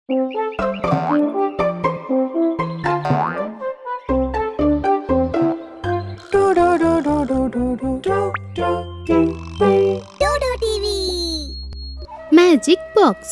ಡೋಡೋ TV magic box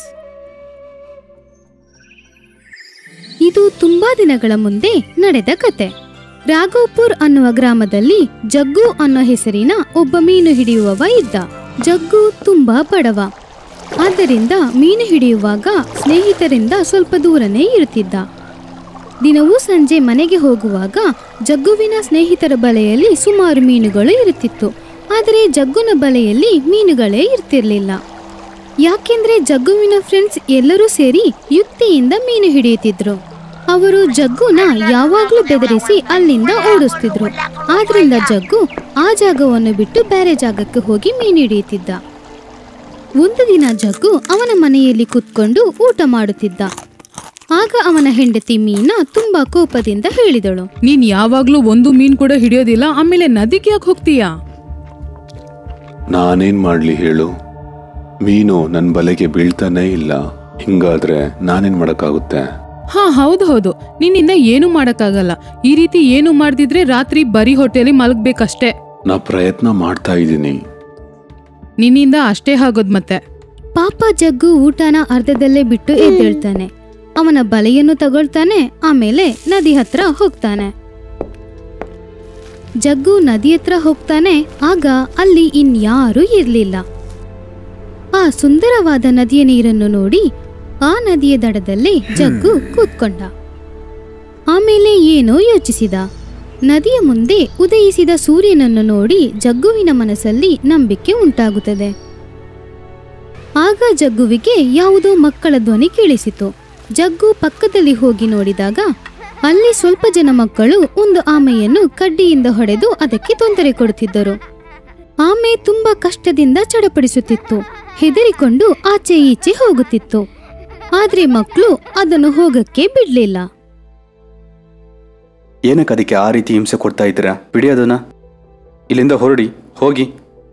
ಇದು ತುಂಬಾ ದಿನಗಳ ಮುಂದೆ ನಡೆದ ಕತೆ ರಾಘೋಪುರ್ ಅನ್ನುವ ಗ್ರಾಮದಲ್ಲಿ ಜಗ್ಗು ಅನ್ನೋ ಹೆಸರಿನ ಒಬ್ಬ ಮೀನು ಹಿಡಿಯುವವ ಇದ್ದ ಜಗ್ಗು ತುಂಬಾ ಬಡವ ಆದ್ದರಿಂದ ಮೀನು ಹಿಡಿಯುವಾಗ ಸ್ನೇಹಿತರಿಂದ ಸ್ವಲ್ಪ ದೂರನೇ ಇರುತ್ತಿದ್ದ ದಿನವೂ ಸಂಜೆ ಮನೆಗೆ ಹೋಗುವಾಗ ಜಗ್ಗುವಿನ ಸ್ನೇಹಿತರ ಬಲೆಯಲ್ಲಿ ಸುಮಾರು ಮೀನುಗಳು ಇರುತ್ತಿತ್ತು ಆದರೆ ಜಗ್ಗುನ ಬಲೆಯಲ್ಲಿ ಮೀನುಗಳೇ ಇರ್ತಿರ್ಲಿಲ್ಲ ಯಾಕೆಂದ್ರೆ ಜಗ್ಗುವಿನ ಫ್ರೆಂಡ್ಸ್ ಎಲ್ಲರೂ ಸೇರಿ ಯುಕ್ತಿಯಿಂದ ಮೀನು ಹಿಡಿಯುತ್ತಿದ್ರು ಅವರು ಜಗ್ಗುನ ಯಾವಾಗ್ಲೂ ಬೆದರಿಸಿ ಅಲ್ಲಿಂದ ಓಡಿಸ್ತಿದ್ರು ಆದ್ರಿಂದ ಜಗ್ಗು ಆ ಜಾಗವನ್ನು ಬಿಟ್ಟು ಬೇರೆ ಜಾಗಕ್ಕೆ ಹೋಗಿ ಮೀನು ಹಿಡಿಯುತ್ತಿದ್ದ ಒಂದು ದಿನ ಜಗ್ಗು ಅವನ ಮನೆಯಲ್ಲಿ ಕೂತ್ಕೊಂಡು ಊಟ ಮಾಡುತ್ತಿದ್ದ ಆಗ ಅವನ ಹೆಂಡತಿ ಮೀನಾ ತುಂಬಾ ಕೋಪದಿಂದ ಹೇಳಿದಳು ನೀನ್ ಯಾವಾಗ್ಲೂ ಒಂದು ಮೀನ್ ಕೂಡ ಹಿಡಿಯೋದಿಲ್ಲ ಆಮೇಲೆ ನದಿಗೆ ಯಾಕೆ ಹೋಗ್ತೀಯಾ ನಾನೇನ್ ಮಾಡ್ಲಿ ಹೇಳು ಮೀನು ನನ್ನ ಬಲೆಗೆ ಬೀಳ್ತಾನೇ ಇಲ್ಲ ಹಿಂಗಾದ್ರೆ ನಾನೇನ್ ಮಾಡಕ್ಕಾಗುತ್ತೆ ಹಾ ಹೌದು ಹೌದು ನಿನ್ನಿಂದ ಏನು ಮಾಡಕ್ಕಾಗಲ್ಲ ಈ ರೀತಿ ಏನು ಮಾಡ್ದಿದ್ರೆ ರಾತ್ರಿ ಬರೀ ಹೊಟ್ಟೆಲಿ ಮಲಗ್ಬೇಕಷ್ಟೇ ನಾ ಪ್ರಯತ್ನ ಮಾಡ್ತಾ ಇದ್ದೀನಿ ನಿನ್ನಿಂದ ಅಷ್ಟೇ ಆಗೋದ್ ಮತ್ತೆ ಪಾಪ ಜಗ್ಗು ಊಟನ ಅರ್ಧದಲ್ಲೇ ಬಿಟ್ಟು ಎದ್ದೇಳ್ತಾನೆ ಅವನ ಬಲೆಯನ್ನು ತಗೊಳ್ತಾನೆ ಆಮೇಲೆ ನದಿ ಹತ್ರ ಹೋಗ್ತಾನೆ ಜಗ್ಗು ನದಿ ಹತ್ರ ಹೋಗ್ತಾನೆ ಆಗ ಅಲ್ಲಿ ಇನ್ಯಾರೂ ಇರ್ಲಿಲ್ಲ ಆ ಸುಂದರವಾದ ನದಿಯ ನೀರನ್ನು ನೋಡಿ ಆ ನದಿಯ ದಡದಲ್ಲಿ ಜಗ್ಗು ಕೂತ್ಕೊಂಡ ಆಮೇಲೆ ಏನೋ ಯೋಚಿಸಿದ ನದಿಯ ಮುಂದೆ ಉದಯಿಸಿದ ಸೂರ್ಯನನ್ನು ನೋಡಿ ಜಗ್ಗುವಿನ ಮನಸ್ಸಲ್ಲಿ ನಂಬಿಕೆ ಉಂಟಾಗುತ್ತದೆ ಆಗ ಜಗ್ಗುವಿಗೆ ಯಾವುದೋ ಮಕ್ಕಳ ಧ್ವನಿ ಕೇಳಿಸಿತು ಜಗ್ಗು ಪಕ್ಕದಲ್ಲಿ ಹೋಗಿ ನೋಡಿದಾಗ ಅಲ್ಲಿ ಸ್ವಲ್ಪ ಜನ ಮಕ್ಕಳು ಒಂದು ಆಮೆಯನ್ನು ಕಡ್ಡಿಯಿಂದ ಹೊಡೆದು ಅದಕ್ಕೆ ತೊಂದರೆ ಕೊಡುತ್ತಿದ್ದರು ಆಮೆ ತುಂಬಾ ಕಷ್ಟದಿಂದ ಚಡಪಡಿಸುತ್ತಿತ್ತು ಹೆದರಿಕೊಂಡು ಆಚೆ ಈಚೆ ಹೋಗುತ್ತಿತ್ತು ಆದ್ರೆ ಮಕ್ಕಳು ಅದನ್ನು ಹೋಗಕ್ಕೆ ಬಿಡ್ಲಿಲ್ಲ ಏನಕ್ಕೆ ಅದಕ್ಕೆ ಆ ರೀತಿ ಹಿಂಸೆ ಕೊಡ್ತಾ ಇದ್ದೀರಾ ಬಿಡಿ ಅದನ್ನ ಇಲ್ಲಿಂದ ಹೊರಡಿ ಹೋಗಿ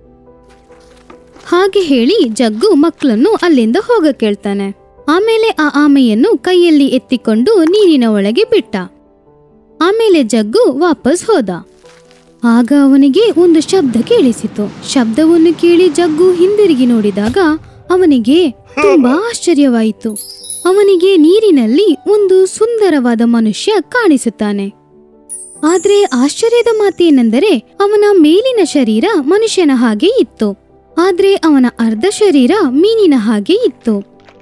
ಹಾಗೆ ಹೇಳಿ ಜಗ್ಗು ಮಕ್ಕಳನ್ನು ಅಲ್ಲಿಂದ ಹೋಗ ಕೇಳ್ತಾನೆ ಆಮೇಲೆ ಆ ಆಮೆಯನ್ನು ಕೈಯಲ್ಲಿ ಎತ್ತಿಕೊಂಡು ನೀರಿನ ಒಳಗೆ ಬಿಟ್ಟ ಆಮೇಲೆ ಜಗ್ಗು ವಾಪಸ್ ಹೋದ ಆಗ ಅವನಿಗೆ ಒಂದು ಶಬ್ದ ಕೇಳಿಸಿತು ಶಬ್ದವನ್ನು ಕೇಳಿ ಜಗ್ಗು ಹಿಂದಿರುಗಿ ನೋಡಿದಾಗ ಅವನಿಗೆ ತುಂಬಾ ಆಶ್ಚರ್ಯವಾಯಿತು ಅವನಿಗೆ ನೀರಿನಲ್ಲಿ ಒಂದು ಸುಂದರವಾದ ಮನುಷ್ಯ ಕಾಣಿಸುತ್ತಾನೆ ಆದ್ರೆ ಆಶ್ಚರ್ಯದ ಮಾತೇನೆಂದರೆ ಅವನ ಮೇಲಿನ ಶರೀರ ಮನುಷ್ಯನ ಹಾಗೆ ಇತ್ತು ಆದ್ರೆ ಅವನ ಅರ್ಧ ಶರೀರ ಮೀನಿನ ಹಾಗೆ ಇತ್ತು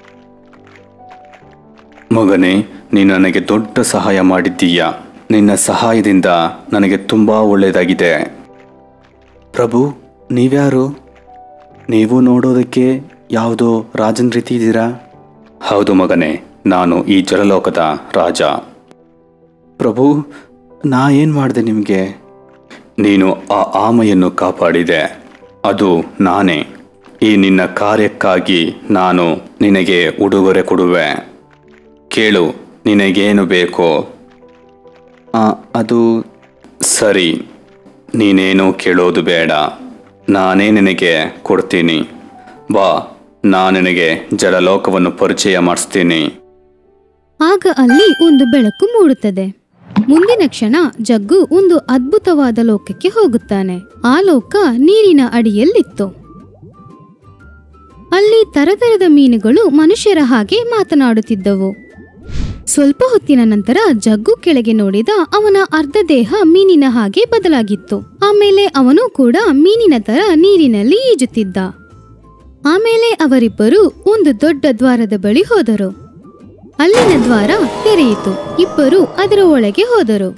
ಮಗನೇ ನೀನು ನನಗೆ ದೊಡ್ಡ ಸಹಾಯ ಮಾಡಿದ್ದೀಯ ನಿನ್ನ ಸಹಾಯದಿಂದ ನನಗೆ ತುಂಬ ಒಳ್ಳೆಯದಾಗಿದೆ ಪ್ರಭು ನೀವ್ಯಾರು ನೀವು ನೋಡೋದಕ್ಕೆ ಯಾವುದೋ ರಾಜನ ರೀತಿ ಇದ್ದೀರಾ ಹೌದು ಮಗನೇ ನಾನು ಈ ಜಲಲೋಕದ ರಾಜ ಪ್ರಭು ನಾ ಏನು ಮಾಡಿದೆ ನಿಮಗೆ ನೀನು ಆ ಆಮೆಯನ್ನು ಕಾಪಾಡಿದೆ ಅದು ನಾನೇ ಈ ನಿನ್ನ ಕಾರ್ಯಕ್ಕಾಗಿ ನಾನು ನಿನಗೆ ಉಡುಗೊರೆ ಕೊಡುವೆ ಕೇಳು ನಿನಗೇನು ಬೇಕೋ ಆ, ಅದು ಸರಿ ನೀನೇನು ಕೇಳೋದು ಬೇಡ ನಾನೇ ನಿನಗೆ ಕೊಡ್ತೀನಿ ಬಾ ನಾನು ನಿನಗೆ ಜಲಲೋಕವನ್ನು ಪರಿಚಯ ಮಾಡಿಸ್ತೀನಿ ಆಗ ಅಲ್ಲಿ ಒಂದು ಬೆಳಕು ಮೂಡುತ್ತದೆ ಮುಂದಿನ ಕ್ಷಣ ಜಗ್ಗು ಒಂದು ಅದ್ಭುತವಾದ ಲೋಕಕ್ಕೆ ಹೋಗುತ್ತಾನೆ ಆ ಲೋಕ ನೀರಿನ ಅಡಿಯಲ್ಲಿತ್ತು ಅಲ್ಲಿ ತರತರದ ಮೀನುಗಳು ಮನುಷ್ಯರ ಹಾಗೆ ಮಾತನಾಡುತ್ತಿದ್ದವು ಸ್ವಲ್ಪ ಹೊತ್ತಿನ ನಂತರ ಜಗ್ಗು ಕೆಳಗೆ ನೋಡಿದ ಅವನ ಅರ್ಧ ದೇಹ ಮೀನಿನ ಹಾಗೆ ಬದಲಾಗಿತ್ತು ಆಮೇಲೆ ಅವನು ಕೂಡ ಮೀನಿನ ತರ ನೀರಿನಲ್ಲಿ ಈಜುತ್ತಿದ್ದ ಆಮೇಲೆ ಅವರಿಬ್ಬರು ಒಂದು ದೊಡ್ಡ ದ್ವಾರದ ಬಳಿ ಹೋದರು ಅಲ್ಲಿನ ದ್ವಾರ ತೆರೆಯಿತು ಇಬ್ಬರು ಅದರ ಒಳಗೆ ಹೋದರು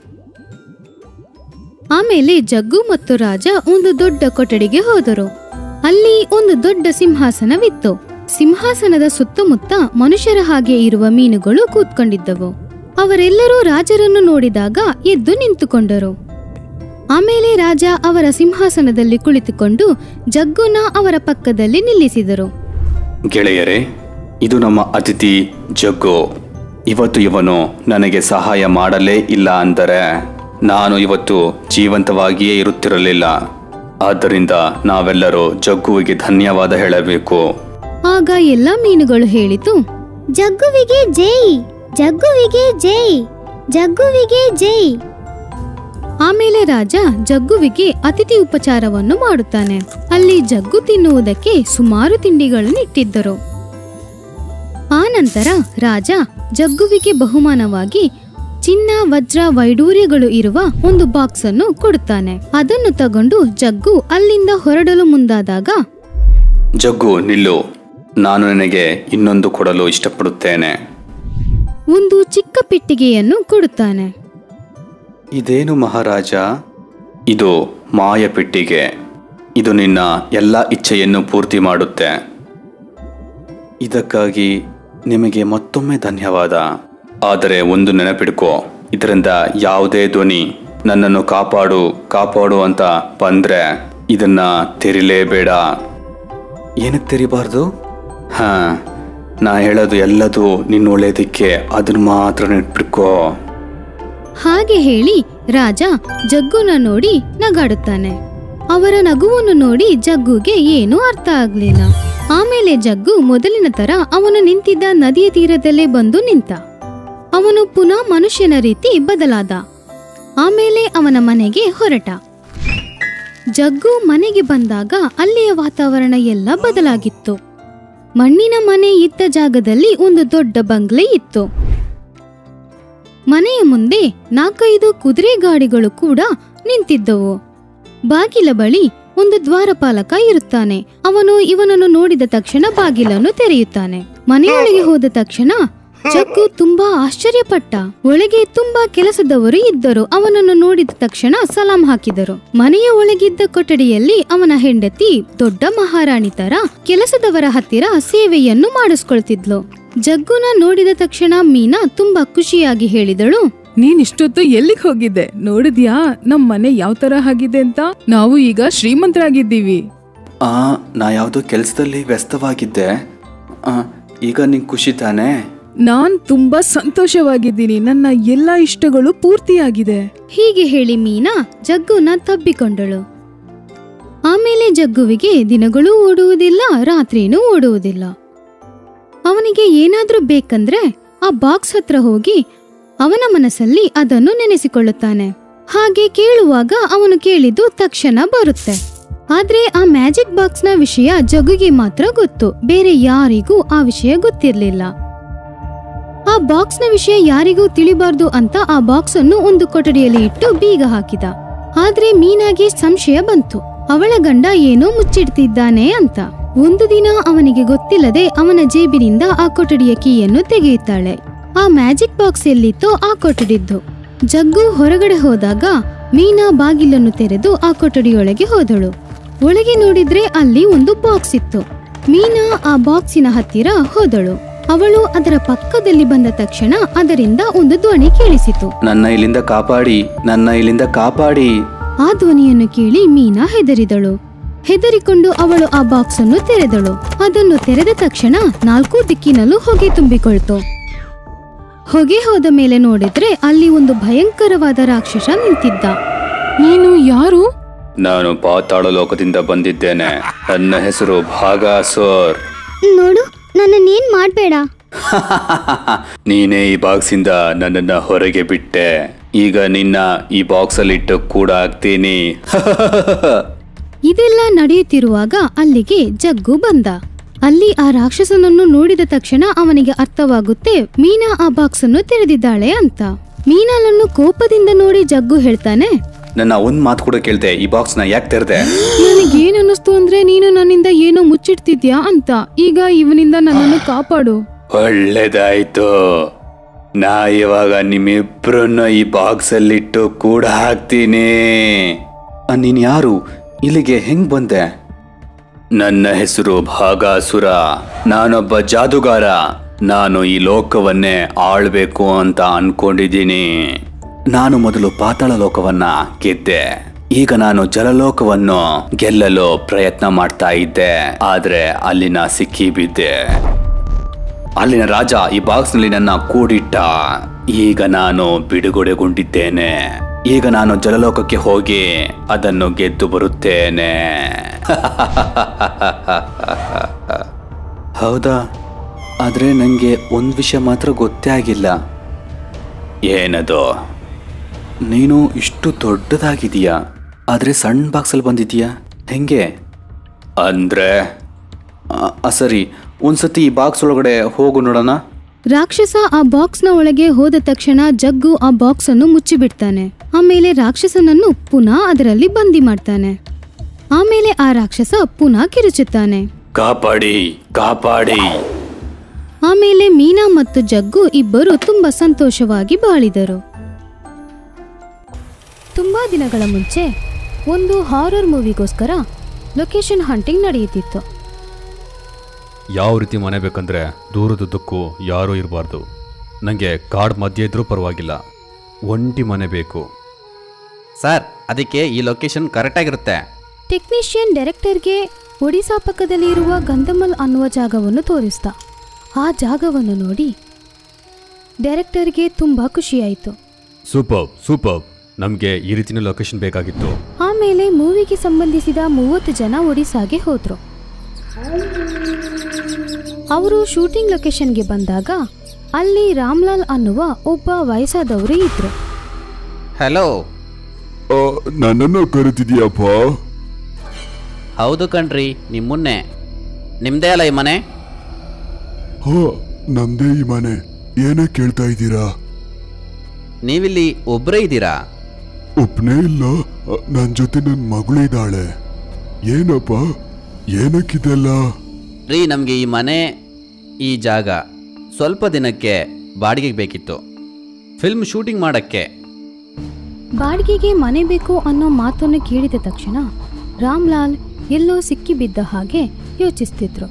ಆಮೇಲೆ ಜಗ್ಗು ಮತ್ತು ರಾಜ ಒಂದು ದೊಡ್ಡ ಕೊಠಡಿಗೆ ಹೋದರು ಅಲ್ಲಿ ಒಂದು ದೊಡ್ಡ ಸಿಂಹಾಸನವಿತ್ತು ಸಿಂಹಾಸನದ ಸುತ್ತಮುತ್ತ ಮನುಷ್ಯರ ಹಾಗೆ ಇರುವ ಮೀನುಗಳು ಕೂತ್ಕೊಂಡಿದ್ದವು ಅವರೆಲ್ಲರೂ ರಾಜರನ್ನು ನೋಡಿದಾಗ ಎದ್ದು ನಿಂತುಕೊಂಡರು ಆಮೇಲೆ ರಾಜ ಅವರ ಸಿಂಹಾಸನದಲ್ಲಿ ಕುಳಿತುಕೊಂಡು ಜಗ್ಗುನ ಅವರ ಪಕ್ಕದಲ್ಲಿ ನಿಲ್ಲಿಸಿದರು ಗೆಳೆಯರೇ ಇದು ನಮ್ಮ ಅತಿಥಿ ಜಗ್ಗು ಇವತ್ತು ಇವನು ನನಗೆ ಸಹಾಯ ಮಾಡಲೇ ಇಲ್ಲ ಅಂದರೆ ನಾನು ಇವತ್ತು ಜೀವಂತವಾಗಿಯೇ ಇರುತ್ತಿರಲಿಲ್ಲ ಆದ್ದರಿಂದ ನಾವೆಲ್ಲರೂ ಜಗ್ಗುವಿಗೆ ಧನ್ಯವಾದ ಹೇಳಬೇಕು ಆಗ ಎಲ್ಲ ಮೀನುಗಳು ಹೇಳಿತು ಜಗ್ಗುವಿಗೆ ಜೈ ಜಗ್ಗುವಿಗೆ ಜೈ ಜಗ್ಗುವಿಗೆ ಜೈ ಆಮೇಲೆ ರಾಜ ಜಗ್ಗುವಿಗೆ ಅತಿಥಿ ಉಪಚಾರವನ್ನು ಮಾಡುತ್ತಾನೆ ಅಲ್ಲಿ ಜಗ್ಗು ತಿನ್ನುವುದಕ್ಕೆ ಸುಮಾರು ತಿಂಡಿಗಳನ್ನು ಇಟ್ಟಿದ್ದರು ಆ ನಂತರ ರಾಜ ಜಗ್ಗುವಿಗೆ ಬಹುಮಾನವಾಗಿ ಚಿನ್ನ ವಜ್ರ ವೈಡೂರ್ಯಗಳು ಇರುವ ಒಂದು ಬಾಕ್ಸ್ ಅನ್ನು ಕೊಡುತ್ತಾನೆ ಅದನ್ನು ತಗೊಂಡು ಜಗ್ಗು ಅಲ್ಲಿಂದ ಹೊರಡಲು ಮುಂದಾದಾಗ ಜಗ್ಗು ನಿಲ್ಲು ನಾನು ನಿನಗೆ ಇನ್ನೊಂದು ಕೊಡಲು ಇಷ್ಟಪಡುತ್ತೇನೆ ಒಂದು ಚಿಕ್ಕ ಪೆಟ್ಟಿಗೆಯನ್ನು ಕೊಡುತ್ತಾನೆ ಇದೇನು ಮಹಾರಾಜ ಇದು ಮಾಯ ಪೆಟ್ಟಿಗೆ ಇದು ನಿನ್ನ ಎಲ್ಲ ಇಚ್ಛೆಯನ್ನು ಪೂರ್ತಿ ಮಾಡುತ್ತೆ ಇದಕ್ಕಾಗಿ ನಿಮಗೆ ಮತ್ತೊಮ್ಮೆ ಧನ್ಯವಾದ ಆದರೆ ಒಂದು ನೆನಪಿಡ್ಕೋ ಇದರಿಂದ ಯಾವುದೇ ಧ್ವನಿ ನನ್ನನ್ನು ಕಾಪಾಡು ಕಾಪಾಡು ಅಂತ ಬಂದ್ರೆ ಇದನ್ನ ತೆರಿಲೇಬೇಡ ಏನಕ್ಕೆ ತೆರಿಬಾರ್ದು ಹಾ ನಾ ಹೇಳೋದು ಎಲ್ಲದೂ ನಿನ್ನ ಒಳ್ಳೇದಕ್ಕೆ ಅದನ್ನ ಮಾತ್ರ ನೆನ್ಪಿಡ್ಕೋ ಹಾಗೆ ಹೇಳಿ ರಾಜ ಜಗ್ಗುನ ನೋಡಿ ನಗಾಡುತ್ತಾನೆ ಅವರ ನಗುವನ್ನು ನೋಡಿ ಜಗ್ಗುಗೆ ಏನೂ ಅರ್ಥ ಆಗ್ಲಿಲ್ಲ ಆಮೇಲೆ ಜಗ್ಗು ಮೊದಲಿನ ತರ ಅವನು ನಿಂತಿದ್ದ ನದಿಯ ತೀರದಲ್ಲೇ ಬಂದು ನಿಂತ ಅವನು ಪುನಃ ಮನುಷ್ಯನ ರೀತಿ ಬದಲಾದ ಆಮೇಲೆ ಅವನ ಮನೆಗೆ ಹೊರಟ ಜಗ್ಗು ಮನೆಗೆ ಬಂದಾಗ ಅಲ್ಲಿಯ ವಾತಾವರಣ ಎಲ್ಲ ಬದಲಾಗಿತ್ತು ಮಣ್ಣಿನ ಮನೆ ಇದ್ದ ಜಾಗದಲ್ಲಿ ಒಂದು ದೊಡ್ಡ ಬಂಗ್ಲೆ ಇತ್ತು ಮನೆಯ ಮುಂದೆ ನಾಲ್ಕೈದು ಕುದುರೆ ಗಾಡಿಗಳು ಕೂಡ ನಿಂತಿದ್ದವು ಬಾಗಿಲ ಬಳಿ ಒಂದು ದ್ವಾರಪಾಲಕ ಇರುತ್ತಾನೆ ಅವನು ಇವನನ್ನು ನೋಡಿದ ತಕ್ಷಣ ಬಾಗಿಲನ್ನು ತೆರೆಯುತ್ತಾನೆ ಮನೆಯೊಳಗೆ ಹೋದ ತಕ್ಷಣ ಜಗ್ಗು ತುಂಬಾ ಆಶ್ಚರ್ಯಪಟ್ಟ ಒಳಗೆ ತುಂಬಾ ಕೆಲಸದವರು ಇದ್ದರು ಅವನನ್ನು ನೋಡಿದ ತಕ್ಷಣ ಸಲಾಂ ಹಾಕಿದರು ಮನೆಯ ಒಳಗಿದ್ದ ಕೊಠಡಿಯಲ್ಲಿ ಅವನ ಹೆಂಡತಿ ದೊಡ್ಡ ಮಹಾರಾಣಿ ತರ ಕೆಲಸದವರ ಹತ್ತಿರ ಸೇವೆಯನ್ನು ಮಾಡಿಸ್ಕೊಳ್ತಿದ್ಲು ಜಗ್ಗುನ ನೋಡಿದ ತಕ್ಷಣ ಮೀನಾ ತುಂಬಾ ಖುಷಿಯಾಗಿ ಹೇಳಿದಳು ನೀನ್ ಇಷ್ಟೊತ್ತು ಎಲ್ಲಿಗೆ ಹೋಗಿದ್ದೆ ನೋಡಿದ್ಯಾ ನಮ್ ಮನೆ ಯಾವ ತರ ಆಗಿದೆ ಅಂತ ನಾವು ಈಗ ಶ್ರೀಮಂತರಾಗಿದ್ದೀವಿ ಆ ನಾ ಯಾವುದೋ ಕೆಲಸದಲ್ಲಿ ವ್ಯಸ್ತವಾಗಿದ್ದೆ ಆ, ಈಗ ನಿಂಗೆ ಖುಷಿ ತಾನೇ ನಾನ್ ತುಂಬಾ ಸಂತೋಷವಾಗಿದ್ದೀನಿ ನನ್ನ ಎಲ್ಲಾ ಇಷ್ಟಗಳು ಪೂರ್ತಿಯಾಗಿದೆ ಹೀಗೆ ಹೇಳಿ ಮೀನಾ ಜಗ್ಗುನ ತಬ್ಬಿಕೊಂಡಳು ಆಮೇಲೆ ಜಗ್ಗುವಿಗೆ ದಿನಗಳೂ ಓಡುವುದಿಲ್ಲ ರಾತ್ರಿನೂ ಓಡುವುದಿಲ್ಲ ಅವನಿಗೆ ಏನಾದ್ರೂ ಬೇಕಂದ್ರೆ ಆ ಬಾಕ್ಸ್ ಹತ್ರ ಹೋಗಿ ಅವನ ಮನಸ್ಸಲ್ಲಿ ಅದನ್ನು ನೆನೆಸಿಕೊಳ್ಳುತ್ತಾನೆ ಹಾಗೆ ಕೇಳುವಾಗ ಅವನು ಕೇಳಿದ್ದು ತಕ್ಷಣ ಬರುತ್ತೆ ಆದ್ರೆ ಆ ಮ್ಯಾಜಿಕ್ ಬಾಕ್ಸ್ನ ವಿಷಯ ಜಗ್ಗುಗೆ ಮಾತ್ರ ಗೊತ್ತು ಬೇರೆ ಯಾರಿಗೂ ಆ ವಿಷಯ ಗೊತ್ತಿರ್ಲಿಲ್ಲ ಆ ಬಾಕ್ಸ್ನ ವಿಷಯ ಯಾರಿಗೂ ತಿಳಿಬಾರ್ದು ಅಂತ ಆ ಬಾಕ್ಸ್ ಅನ್ನು ಒಂದು ಕೊಠಡಿಯಲ್ಲಿ ಇಟ್ಟು ಬೀಗ ಹಾಕಿದ ಆದ್ರೆ ಮೀನಾಗೆ ಸಂಶಯ ಬಂತು ಅವಳ ಗಂಡ ಏನೋ ಮುಚ್ಚಿಡ್ತಿದ್ದಾನೆ ಅಂತ ಒಂದು ದಿನ ಅವನಿಗೆ ಗೊತ್ತಿಲ್ಲದೆ ಅವನ ಜೇಬಿನಿಂದ ಆ ಕೊಠಡಿಯ ಕೀಯನ್ನು ತೆಗೆಯುತ್ತಾಳೆ ಆ ಮ್ಯಾಜಿಕ್ ಬಾಕ್ಸ್ ಎಲ್ಲಿತ್ತೋ ಆ ಕೊಠಡಿದ್ದು ಜಗ್ಗು ಹೊರಗಡೆ ಹೋದಾಗ ಮೀನಾ ಬಾಗಿಲನ್ನು ತೆರೆದು ಆ ಕೊಠಡಿಯೊಳಗೆ ಹೋದಳು ಒಳಗೆ ನೋಡಿದ್ರೆ ಅಲ್ಲಿ ಒಂದು ಬಾಕ್ಸ್ ಇತ್ತು ಮೀನಾ ಆ ಬಾಕ್ಸಿನ ಹತ್ತಿರ ಹೋದಳು ಅವಳು ಅದರ ಪಕ್ಕದಲ್ಲಿ ಬಂದ ತಕ್ಷಣ ಅದರಿಂದ ಒಂದು ಧ್ವನಿ ಕೇಳಿಸಿತು ನನ್ನ ಇಲ್ಲಿಂದ ಕಾಪಾಡಿ ನನ್ನ ಇಲ್ಲಿಂದ ಕಾಪಾಡಿ ಆ ಧ್ವನಿಯನ್ನು ಕೇಳಿ ಮೀನಾ ಹೆದರಿದಳು ಹೆದರಿಕೊಂಡು ಅವಳು ಆ ಬಾಕ್ಸ್ ಅನ್ನು ತೆರೆದಳು ಅದನ್ನು ತೆರೆದ ತಕ್ಷಣ ನಾಲ್ಕು ದಿಕ್ಕಿನಲ್ಲೂ ಹೊಗೆ ತುಂಬಿಕೊಳ್ತು ಹೊಗೆ ಹೋದ ಮೇಲೆ ನೋಡಿದ್ರೆ ಅಲ್ಲಿ ಒಂದು ಭಯಂಕರವಾದ ರಾಕ್ಷಸ ನಿಂತಿದ್ದ ನೀನು ಯಾರು ನಾನು ಪಾತಾಳ ಲೋಕದಿಂದ ಬಂದಿದ್ದೇನೆ ನನ್ನ ಹೆಸರು ಭಾಗಾಸೋರ್ ನೋಡು ನನ್ನನ್ನೇನ್ ಮಾಡ್ಬೇಡ ನೀನೇ ಈ ಬಾಕ್ಸಿಂದ ನನ್ನನ್ನ ಹೊರಗೆ ಬಿಟ್ಟೆ ಈಗ ನಿನ್ನ ಈ ಬಾಕ್ಸ್ ಅಲ್ಲಿ ಇಟ್ಟು ಕೂಡ ಹಾಕ್ತೀನಿ ಇದೆಲ್ಲ ನಡೆಯುತ್ತಿರುವಾಗ ಅಲ್ಲಿಗೆ ಜಗ್ಗು ಬಂದ ಅಲ್ಲಿ ಆ ರಾಕ್ಷಸನನ್ನು ನೋಡಿದ ತಕ್ಷಣ ಅವನಿಗೆ ಅರ್ಥವಾಗುತ್ತೆ ಮೀನಾ ಆ ಬಾಕ್ಸ್ ಅನ್ನು ತೆರೆದಿದ್ದಾಳೆ ಅಂತ ಮೀನಾಳನ್ನು ಕೋಪದಿಂದ ನೋಡಿ ಜಗ್ಗು ಹೇಳ್ತಾನೆ ನನ್ನ ಒಂದ್ ಮಾತು ಕೂಡ ಕೇಳ್ದೆ ಈ ಬಾಕ್ಸ್ ನ ಯಾಕೆ ತೆರೆದೆ ನನಗೇನ್ ಅನ್ನಿಸ್ತು ಅಂದ್ರೆ ನೀನು ನನ್ನಿಂದ ಏನೋ ಮುಚ್ಚಿಡ್ತಿದ್ಯಾ ಅಂತ ಈಗ ಇವನಿಂದ ನನ್ನನ್ನು ಕಾಪಾಡು ಒಳ್ಳೇದಾಯ್ತು ನಾ ಇವಾಗ ನಿಮ್ಮಿಬ್ರನ್ನ ಈ ಬಾಕ್ಸ್ ಅಲ್ಲಿಟ್ಟು ಕೂಡ ಹಾಕ್ತೀನಿ ಆ, ನೀನ್ ಯಾರು ಇಲ್ಲಿಗೆ ಹೆಂಗ್ ಬಂದೆ ನನ್ನ ಹೆಸರು ಭಾಗಾಸುರ ನಾನೊಬ್ಬ ಜಾದುಗಾರ ನಾನು ಈ ಲೋಕವನ್ನೇ ಆಳ್ಬೇಕು ಅಂತ ಅನ್ಕೊಂಡಿದ್ದೀನಿ ನಾನು ಮೊದಲು ಪಾತಾಳ ಲೋಕವನ್ನ ಗೆದ್ದೆ ಈಗ ನಾನು ಜಲಲೋಕವನ್ನು ಗೆಲ್ಲಲು ಪ್ರಯತ್ನ ಮಾಡ್ತಾ ಇದ್ದೆ ಆದ್ರೆ ಅಲ್ಲಿನ ಸಿಕ್ಕಿ ಬಿದ್ದೆ ಅಲ್ಲಿನ ರಾಜ ಈ ಬಾಕ್ಸ್ ನಲ್ಲಿ ನನ್ನ ಕೂಡಿಟ್ಟ ಈಗ ನಾನು ಬಿಡುಗಡೆಗೊಂಡಿದ್ದೇನೆ ಈಗ ನಾನು ಜಲಲೋಕಕ್ಕೆ ಹೋಗಿ ಅದನ್ನು ಗೆದ್ದು ಬರುತ್ತೇನೆ ಹೌದಾ ಆದರೆ ನನಗೆ ಒಂದು ವಿಷಯ ಮಾತ್ರ ಗೊತ್ತೇ ಆಗಿಲ್ಲ ಏನದು ನೀನು ಇಷ್ಟು ದೊಡ್ಡದಾಗಿದೀಯಾ ಆದರೆ ಸಣ್ಣ ಬಾಕ್ಸಲ್ಲಿ ಬಂದಿದೀಯಾ ಹೆಂಗೆ ಅಂದರೆ ಸರಿ ಒಂದ್ಸತಿ ಈ ಬಾಕ್ಸ್ ಒಳಗಡೆ ಹೋಗು ನೋಡೋಣ ರಾಕ್ಷಸ ಆ ಬಾಕ್ಸ್ನ ಒಳಗೆ ಹೋದ ತಕ್ಷಣ ಜಗ್ಗು ಆ ಬಾಕ್ಸ್ ಅನ್ನು ಮುಚ್ಚಿಬಿಡ್ತಾನೆ ಆಮೇಲೆ ರಾಕ್ಷಸನನ್ನು ಪುನಃ ಅದರಲ್ಲಿ ಬಂದಿ ಮಾಡ್ತಾನೆ ಆಮೇಲೆ ಆ ರಾಕ್ಷಸ ಪುನಃ ಕಿರುಚುತ್ತಾನೆ ಕಾಪಾಡಿ ಕಾಪಾಡಿ ಆಮೇಲೆ ಮೀನಾ ಮತ್ತು ಜಗ್ಗು ಇಬ್ಬರು ತುಂಬಾ ಸಂತೋಷವಾಗಿ ಬಾಳಿದರು ತುಂಬಾ ದಿನಗಳ ಮುಂಚೆ ಒಂದು ಹಾರರ್ ಮೂವಿಗೋಸ್ಕರ ಲೊಕೇಶನ್ ಹಂಟಿಂಗ್ ನಡೆಯುತ್ತಿತ್ತು ಯಾವ ರೀತಿ ಮನೆ ಬೇಕಂದ್ರೆ ದೂರದುದ್ದಕ್ಕೂ ಯಾರೂ ಇರಬಾರ್ದು ನನಗೆ ಕಾಡ್ ಮಧ್ಯೆ ಇದ್ರೂ ಪರವಾಗಿಲ್ಲ ಒಂಟಿ ಮನೆ ಬೇಕು ಸರ್ ಅದಕ್ಕೆ ಈ ಲೊಕೇಶನ್ ಕರೆಕ್ಟಾಗಿರುತ್ತೆ ಟೆಕ್ನಿಷಿಯನ್ ಡೈರೆಕ್ಟರ್ಗೆ ಒಡಿಶಾ ಪಕ್ಕದಲ್ಲಿ ಇರುವ ಗಂಧಮಲ್ ಅನ್ನುವ ಜಾಗವನ್ನು ತೋರಿಸ್ದ ಆ ಜಾಗವನ್ನು ನೋಡಿ ಡೈರೆಕ್ಟರ್ಗೆ ತುಂಬಾ ಖುಷಿಯಾಯಿತು ಸೂಪರ್ ಸೂಪರ್ ನಮಗೆ ಈ ರೀತಿನ ಲೊಕೇಶನ್ ಬೇಕಾಗಿತ್ತು ಆಮೇಲೆ ಮೂವಿಗೆ ಸಂಬಂಧಿಸಿದ ಮೂವತ್ತು ಜನ ಒಡಿಸಾಗೆ ಹೋದ್ರು ಅವರು ಶೂಟಿಂಗ್ ಲೊಕೇಶನ್ಗೆ ಬಂದಾಗ ಅಲ್ಲಿ ರಾಮ್ಲಾಲ್ ಅನ್ನುವ ಒಬ್ಬ ವಯಸ್ಸಾದವರು ಇದ್ರು ಹಲೋ ನನ್ನನ್ನು ಕರೆದಿದ್ಯಪ್ಪ ಹೌದು ಕಣ್ರಿ ನಿಮ್ಮನ್ನೇ ನಿಮ್ಮದೇ ಅಲ್ಲ ಈ ಮನೆ ಹೋ ನಮ್ದೇ ಈ ಮನೆ ಏನೇ ಕೇಳ್ತಾ ಇದ್ದೀರಾ ನೀವಿಲ್ಲಿ ಒಬ್ಬರೇ ಇದ್ದೀರಾ ಒಪ್ನೇ ಇಲ್ಲ ನನ್ ಜೊತೆ ನನ್ ಮಗಳು ಇದ್ದಾಳೆ ಏನಪ್ಪ ಏನಕ್ಕಿದೆಲ್ಲ ರೀ ನಮಗೆ ಈ ಮನೆ ಈ ಜಾಗ ಸ್ವಲ್ಪ ದಿನಕ್ಕೆ ಬಾಡಿಗೆಗೆ ಬೇಕಿತ್ತು ಫಿಲ್ಮ್ ಶೂಟಿಂಗ್ ಮಾಡೋಕ್ಕೆ ಬಾಡಿಗೆಗೆ ಮನೆ ಬೇಕು ಅನ್ನೋ ಮಾತನ್ನು ಕೇಳಿದ ತಕ್ಷಣ ರಾಮ್ಲಾಲ್ ಎಲ್ಲೋ ಸಿಕ್ಕಿಬಿದ್ದ ಹಾಗೆ ಯೋಚಿಸ್ತಿದ್ರು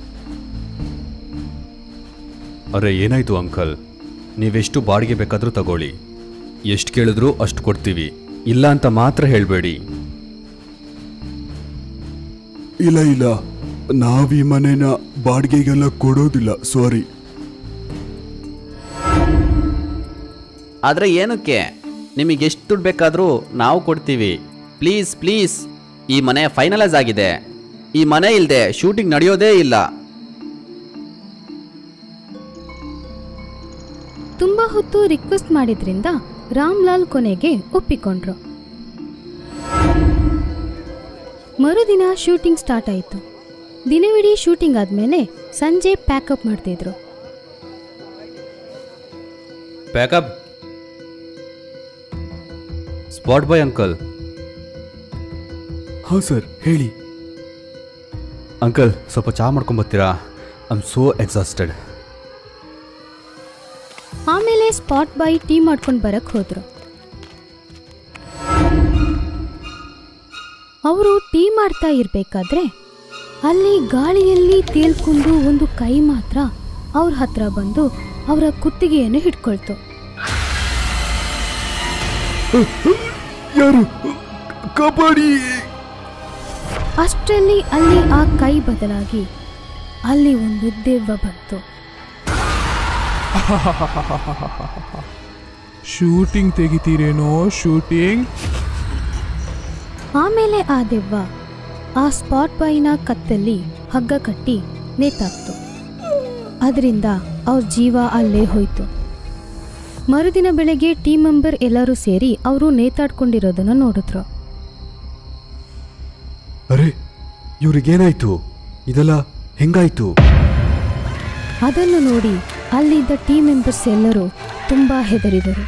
ಅರೆ ಏನಾಯ್ತು ಅಂಕಲ್ ನೀವೆಷ್ಟು ಬಾಡಿಗೆ ಬೇಕಾದರೂ ತಗೊಳ್ಳಿ ಎಷ್ಟು ಕೇಳಿದ್ರೂ ಅಷ್ಟು ಕೊಡ್ತೀವಿ ಇಲ್ಲ ಅಂತ ಮಾತ್ರ ಹೇಳಬೇಡಿ ಇಲ್ಲ ಇಲ್ಲ ನಾವ್ ಈ ಮನೆನ ಬಾಡಿಗೆಗೆಲ್ಲ ಕೊಡೋದಿಲ್ಲ ಸಾರಿ ಆದರೆ ಏನಕ್ಕೆ ನಿಮಗೆ ಎಷ್ಟು ದುಡ್ಡು ಬೇಕಾದರೂ ನಾವು ಕೊಡ್ತೀವಿ ಪ್ಲೀಸ್ ಪ್ಲೀಸ್ ಈ ಮನೆ ಫೈನಲೈಸ್ ಆಗಿದೆ ಈ ಮನೆ ಇಲ್ಲದೆ ಶೂಟಿಂಗ್ ನಡೆಯೋದೇ ಇಲ್ಲ ತುಂಬಾ ಹೊತ್ತು ರಿಕ್ವೆಸ್ಟ್ ಮಾಡಿದ್ರಿಂದ ರಾಮ್ಲಾಲ್ ಕೊನೆಗೆ ಒಪ್ಪಿಕೊಂಡ್ರು ಮರುದಿನ ಶೂಟಿಂಗ್ ಸ್ಟಾರ್ಟ್ ಆಯಿತು ದಿನವಿಡೀ ಶೂಟಿಂಗ್ ಆದ್ಮೇಲೆ ಸಂಜೆ ಪ್ಯಾಕಪ್ ಮಾಡ್ತಿದ್ರು ಪ್ಯಾಕಪ್ ಸ್ಪಾಟ್ ಬಾಯ್ ಅಂಕಲ್ ಹಾ ಸರ್ ಹೇಳಿ ಅಂಕಲ್ ಸ್ವಲ್ಪ ಚಹಾ ಮಾಡ್ಕೊಂಬರ್ತೀರಾ ಐ ಆಮ್ ಸೋ ಎಕ್ಸಾಸ್ಟೆಡ್ ಆಮೇಲೆ ಸ್ಪಾಟ್ ಬಾಯ್ ಟೀ ಮಾಡ್ಕೊಂಡು ಬರಕ್ ಹೋದ್ರು ಅವರು ಟೀ ಮಾಡ್ತಾ ಇರ್ಬೇಕಾದ್ರೆ ಅಲ್ಲಿ ಗಾಳಿಯಲ್ಲಿ ತೇಲ್ಕೊಂಡು ಒಂದು ಕೈ ಮಾತ್ರ ಅವ್ರ ಹತ್ರ ಬಂದು ಅವರ ಕುತ್ತಿಗೆಯನ್ನು ಹಿಡ್ಕೊಳ್ತು ಯಾರು ಕಬಡ್ಡಿ ಅಷ್ಟರಲ್ಲಿ ಅಲ್ಲಿ ಆ ಕೈ ಬದಲಾಗಿ ಅಲ್ಲಿ ಒಂದು ದೆವ್ವ ಬಂತು ಶೂಟಿಂಗ್ ತೆಗಿತೀರೇನೋ ಶೂಟಿಂಗ್ ಆಮೇಲೆ ಆ ದೆವ್ವ ಆ ಸ್ಪಾಟ್ ಬಾಯಿನ ಕತ್ತಲ್ಲಿ ಹಗ್ಗ ಕಟ್ಟಿ ನೇತಾಕ್ತು ಅದರಿಂದ ಅವ್ರ ಜೀವ ಅಲ್ಲೇ ಹೋಯ್ತು ಮರುದಿನ ಬೆಳಗ್ಗೆ ಟೀಮ್ ಮೆಂಬರ್ ಎಲ್ಲರೂ ಸೇರಿ ಅವರು ನೇತಾಡ್ಕೊಂಡಿರೋದನ್ನ ನೋಡಿದ್ರು ಅರೆ ಇವ್ರಿಗೇನಾಯ್ತು ಇದೆಲ್ಲ ಹೆಂಗಾಯ್ತು ಅದನ್ನು ನೋಡಿ ಅಲ್ಲಿದ್ದ ಟೀಮ್ ಮೆಂಬರ್ಸ್ ಎಲ್ಲರೂ ತುಂಬಾ ಹೆದರಿದರು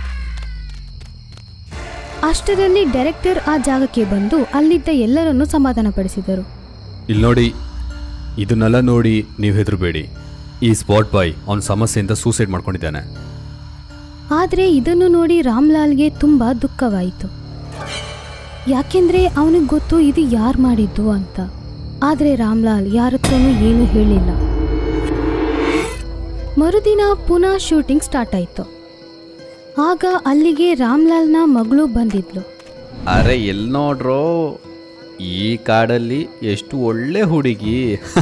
ಅಷ್ಟರಲ್ಲಿ ಡೈರೆಕ್ಟರ್ ಆ ಜಾಗಕ್ಕೆ ಬಂದು ಅಲ್ಲಿದ್ದ ಎಲ್ಲರನ್ನೂ ಸಮಾಧಾನಪಡಿಸಿದರು ಇಲ್ಲಿ ನೋಡಿ ಇದನ್ನೆಲ್ಲ ನೋಡಿ ನೀವು ಹೆದರಬೇಡಿ ಈ ಸ್ಪಾಟ್ ಬಾಯ್ ಅವನ ಸಮಸ್ಯೆಯಿಂದ ಸೂಸೈಡ್ ಮಾಡ್ಕೊಂಡಿದ್ದಾನೆ ಆದರೆ ಇದನ್ನು ನೋಡಿ ರಾಮ್ಲಾಲ್ಗೆ ತುಂಬ ದುಃಖವಾಯಿತು ಯಾಕೆಂದ್ರೆ ಅವನಿಗೆ ಗೊತ್ತು ಇದು ಯಾರು ಮಾಡಿದ್ದು ಅಂತ ಆದರೆ ರಾಮ್ಲಾಲ್ ಯಾರತ್ರನೂ ಏನೂ ಹೇಳಿಲ್ಲ ಮರುದಿನ ಪುನಃ ಶೂಟಿಂಗ್ ಸ್ಟಾರ್ಟ್ ಆಯಿತು ಆಗ ಅಲ್ಲಿಗೆ ರಾಮ್ಲಾಲ್ನ ಮಗಳು ಬಂದಿದ್ಲು ಅರೆ ಎಲ್ಲಿ ನೋಡ್ರೋ ಈ ಕಾಡಲ್ಲಿ ಎಷ್ಟು ಒಳ್ಳೆ ಹುಡುಗಿ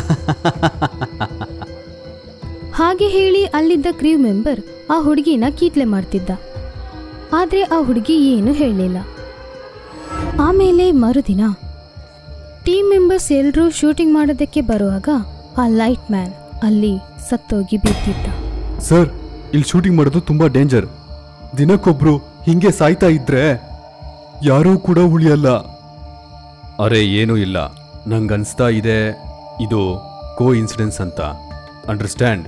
ಹಾಗೆ ಹೇಳಿ ಅಲ್ಲಿದ್ದ ಕ್ರೀವ್ ಮೆಂಬರ್ ಆ ಹುಡುಗಿನ ಕೀಟ್ಲೆ ಮಾಡ್ತಿದ್ದ ಆದರೆ ಆ ಹುಡುಗಿ ಏನು ಹೇಳಲಿಲ್ಲ ಆಮೇಲೆ ಮರುದಿನ ಟೀಮ್ ಮೆಂಬರ್ಸ್ ಎಲ್ಲರೂ ಶೂಟಿಂಗ್ ಮಾಡೋದಕ್ಕೆ ಬರುವಾಗ ಆ ಲೈಟ್ ಮ್ಯಾನ್ ಅಲ್ಲಿ ಸತ್ತೋಗಿ ಬಿದ್ದಿದ್ದ ಸರ್ ಇಲ್ಲಿ ಶೂಟಿಂಗ್ ಮಾಡೋದು ತುಂಬಾ ಡೇಂಜರ್ ದಿನಕ್ಕೊಬ್ರು ಹಿಂಗೆ ಸಾಯ್ತಾ ಇದ್ರೆ ಯಾರೂ ಕೂಡ ಉಳಿಯಲ್ಲ ಅರೆ ಏನೂ ಇಲ್ಲ ನಂಗನ್ಸ್ತಾ ಇದೆ ಇದು ಕೋ ಇನ್ಸಿಡೆನ್ಸ್ ಅಂತ ಅಂಡರ್ಸ್ಟ್ಯಾಂಡ್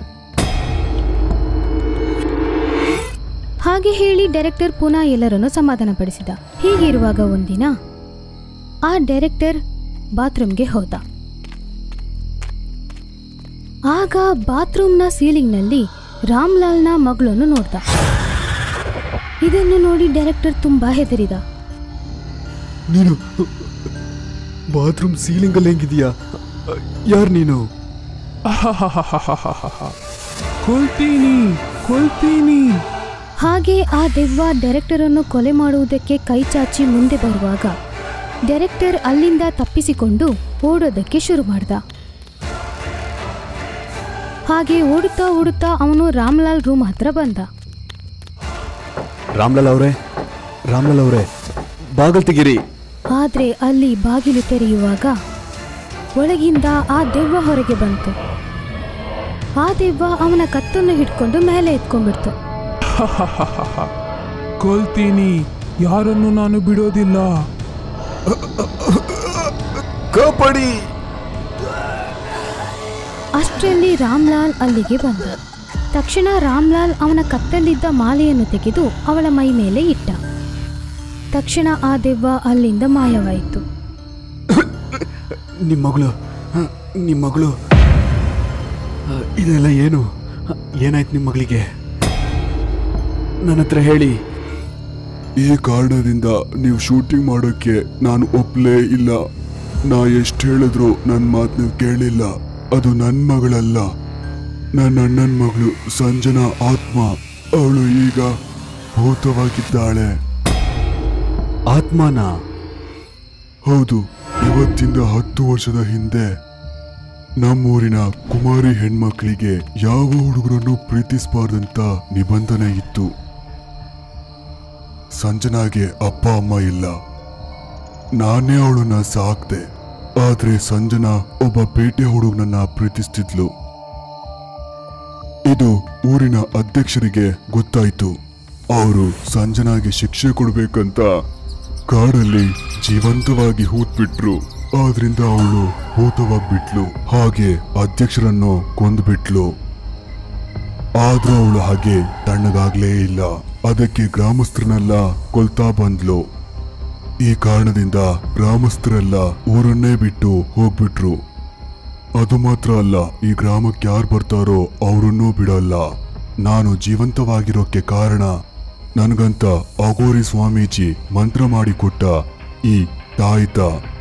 ಹಾಗೆ ಹೇಳಿ ಡೈರೆಕ್ಟರ್ ಪುನಃ ಎಲ್ಲರನ್ನು ಸಮಾಧಾನಪಡಿಸಿದ ಹೀಗಿರುವಾಗ ಒಂದಿನ ಆ ಡೈರೆಕ್ಟರ್ ಬಾತ್ರೂಮ್ಗೆ ಹೋದ ಆಗ ಬಾತ್ರೂಮ್ನ ಸೀಲಿಂಗ್ನಲ್ಲಿ ರಾಮ್ಲಾಲ್ನ ಮಗಳನ್ನು ನೋಡ್ದ ಇದನ್ನು ನೋಡಿ ಡೈರೆಕ್ಟರ್ ತುಂಬಾ ಹೆದರಿದ ನೀನು ಬಾತ್ರೂಮ್ ಸೀಲಿಂಗ್ ಅಲ್ಲಿ ಹೆಂಗಿದೀಯಾ ಯಾರು ನೀನು ಕೊಲ್ತೀನಿ ಕೊಲ್ತೀನಿ ಹಾಗೆ ಆ ದೆವ್ವ ಡೈರೆಕ್ಟರ್ ಅನ್ನು ಕೊಲೆ ಮಾಡುವುದಕ್ಕೆ ಕೈ ಚಾಚಿ ಮುಂದೆ ಬರುವಾಗ ಡೈರೆಕ್ಟರ್ ಅಲ್ಲಿಂದ ತಪ್ಪಿಸಿಕೊಂಡು ಓಡೋದಕ್ಕೆ ಶುರು ಮಾಡ್ದ ಹಾಗೆ ಓಡುತ್ತಾ ಓಡುತ್ತಾ ಅವನು ರಾಮ್ಲಾಲ್ ರೂಮ್ ಹತ್ರ ಬಂದ ರಾಮ್ಲಾಲ್ ಅವರೇ ರಾಮ್ಲಾಲ್ ಅವರೇ ಬಾಗಲ್ ತೆಗೀರಿ ಆದ್ರೆ ಅಲ್ಲಿ ಬಾಗಿಲು ತೆರೆಯುವಾಗ ಒಳಗಿಂದ ಆ ದೆವ್ವ ಹೊರಗೆ ಬಂತು ಆ ದೆವ್ವ ಅವನ ಕತ್ತನ್ನು ಹಿಡ್ಕೊಂಡು ಮೇಲೆ ಎತ್ಕೊಂಡ್ಬಿಡ್ತು ಕೊಲ್ತೀನಿ ಯಾರನ್ನು ನಾನು ಬಿಡೋದಿಲ್ಲ ಕಾಪಾಡಿ ಅಷ್ಟರಲ್ಲಿ ರಾಮ್ಲಾಲ್ ಅಲ್ಲಿಗೆ ಬಂದ ತಕ್ಷಣ ರಾಮ್ಲಾಲ್ ಅವನ ಕತ್ತಲ್ಲಿದ್ದ ಮಾಲೆಯನ್ನು ತೆಗೆದು ಅವಳ ಮೈ ಮೇಲೆ ಇಟ್ಟ ತಕ್ಷಣ ಆ ದೆವ್ವ ಅಲ್ಲಿಂದ ಮಾಯವಾಯಿತು ನಿಮ್ಮ ಮಗಳು ಹ, ನಿಮ್ಮ ಮಗಳು ಹ, ಇದೆಲ್ಲ ಏನು ಹ, ಏನಾಯ್ತು ನಿಮ್ಮ ಮಗಳಿಗೆ ನನ್ನ ಹತ್ರ ಹೇಳಿ ಈ ಕಾರಣದಿಂದ ನೀವು ಶೂಟಿಂಗ್ ಮಾಡೋಕ್ಕೆ ನಾನು ಒಪ್ಲೇ ಇಲ್ಲ ನಾ ಎಷ್ಟು ಹೇಳಿದ್ರು ನನ್ನ ಮಾತು ನೀವು ಕೇಳಿಲ್ಲ ಅದು ನನ್ನ ಮಗಳಲ್ಲ ನನ್ನ ಅಣ್ಣನ ಮಗಳು ಸಂಜನಾ ಆತ್ಮ ಅವಳು ಈಗ ಭೂತವಾಗಿದ್ದಾಳೆ ಆತ್ಮನ ಹೌದು ಇವತ್ತಿಂದ ಹತ್ತು ವರ್ಷದ ಹಿಂದೆ ನಮ್ಮೂರಿನ ಕುಮಾರಿ ಹೆಣ್ಮಕ್ಳಿಗೆ ಯಾವ ಹುಡುಗರನ್ನು ಪ್ರೀತಿಸಬಾರ್ದಂತ ನಿಬಂಧನೆ ಇತ್ತು ಸಂಜನಾಗೆ ಅಪ್ಪ ಅಮ್ಮ ಇಲ್ಲ ನಾನೇ ಅವಳನ್ನ ಸಾಕ್ದೆ ಆದ್ರೆ ಸಂಜನಾ ಒಬ್ಬ ಪೇಟೆ ಹುಡುಗನನ್ನ ಪ್ರೀತಿಸ್ತಿದ್ಲು ಇದು ಊರಿನ ಅಧ್ಯಕ್ಷರಿಗೆ ಗೊತ್ತಾಯ್ತು ಅವರು ಸಂಜನಾಗೆ ಶಿಕ್ಷೆ ಕೊಡ್ಬೇಕಂತ ಕಾಡಲ್ಲಿ ಜೀವಂತವಾಗಿ ಹೂತ್ಬಿಟ್ರು ಆದ್ರಿಂದ ಅವಳು ಭೂತವಾಗ್ಬಿಟ್ಲು ಹಾಗೆ ಅಧ್ಯಕ್ಷರನ್ನು ಕೊಂದ್ಬಿಟ್ಲು ಆದ್ರೂ ಅವಳು ಹಾಗೆ ತಣ್ಣಗಾಗ್ಲೇ ಇಲ್ಲ ಅದಕ್ಕೆ ಗ್ರಾಮಸ್ಥರನ್ನೆಲ್ಲ ಕೊಲ್ತಾ ಬಂದ್ಲು ಈ ಕಾರಣದಿಂದ ಗ್ರಾಮಸ್ಥರೆಲ್ಲ ಊರನ್ನೇ ಬಿಟ್ಟು ಹೋಗ್ಬಿಟ್ರು ಅದು ಮಾತ್ರ ಅಲ್ಲ ಈ ಗ್ರಾಮಕ್ಕೆ ಯಾರು ಬರ್ತಾರೋ ಅವರನ್ನೂ ಬಿಡಲ್ಲ ನಾನು ಜೀವಂತವಾಗಿರೋಕ್ಕೆ ಕಾರಣ ನನ್ಗಂತ ಅಗೋರಿ ಸ್ವಾಮೀಜಿ ಮಂತ್ರ ಮಾಡಿಕೊಟ್ಟ ಈ ತಾಯ್ತ